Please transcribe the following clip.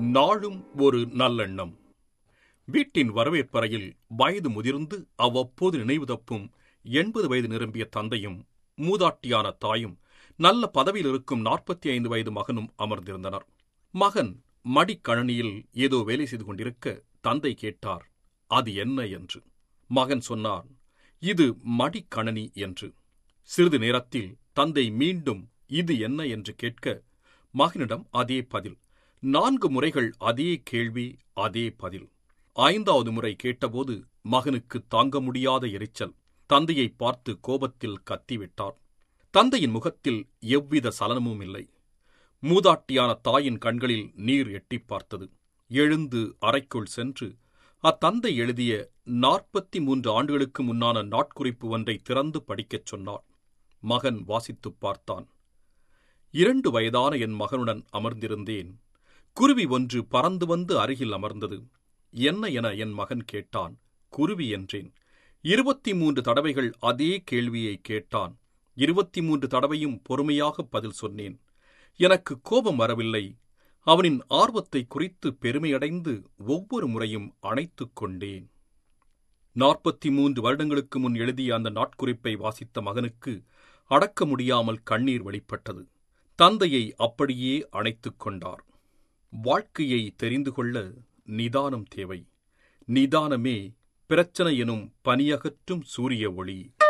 நாளும் ஒரு நல்லெண்ணம் வீட்டின் வரவேற்பறையில் வயது முதிர்ந்து அவ்வப்போது நினைவு தப்பும் எண்பது வயது நிரம்பிய தந்தையும் மூதாட்டியான தாயும் நல்ல பதவியில் இருக்கும் நாற்பத்தி ஐந்து வயது மகனும் அமர்ந்திருந்தனர் மகன் மடிக்கழனியில் ஏதோ வேலை செய்து கொண்டிருக்க தந்தை கேட்டார் அது என்ன என்று மகன் சொன்னான் இது மடிக்கணனி என்று சிறிது நேரத்தில் தந்தை மீண்டும் இது என்ன என்று கேட்க மகனிடம் அதே பதில் நான்கு முறைகள் அதே கேள்வி அதே பதில் ஐந்தாவது முறை கேட்டபோது மகனுக்கு தாங்க முடியாத எரிச்சல் தந்தையை பார்த்து கோபத்தில் கத்திவிட்டார் தந்தையின் முகத்தில் எவ்வித சலனமும் இல்லை மூதாட்டியான தாயின் கண்களில் நீர் எட்டிப் பார்த்தது எழுந்து அறைக்குள் சென்று அத்தந்தை எழுதிய நாற்பத்தி மூன்று ஆண்டுகளுக்கு முன்னான நாட்குறிப்பு ஒன்றை திறந்து படிக்கச் சொன்னார் மகன் வாசித்துப் பார்த்தான் இரண்டு வயதான என் மகனுடன் அமர்ந்திருந்தேன் குருவி ஒன்று பறந்து வந்து அருகில் அமர்ந்தது என்ன என என் மகன் கேட்டான் குருவி என்றேன் இருபத்தி மூன்று தடவைகள் அதே கேள்வியை கேட்டான் இருபத்தி மூன்று தடவையும் பொறுமையாக பதில் சொன்னேன் எனக்கு கோபம் வரவில்லை அவனின் ஆர்வத்தை குறித்து பெருமையடைந்து ஒவ்வொரு முறையும் அணைத்துக் கொண்டேன் நாற்பத்தி மூன்று வருடங்களுக்கு முன் எழுதிய அந்த நாட்குறிப்பை வாசித்த மகனுக்கு அடக்க முடியாமல் கண்ணீர் வெளிப்பட்டது தந்தையை அப்படியே அணைத்துக் கொண்டார் வாழ்க்கையை தெரிந்து கொள்ள நிதானம் தேவை நிதானமே பிரச்சனை எனும் பனியகற்றும் சூரிய ஒளி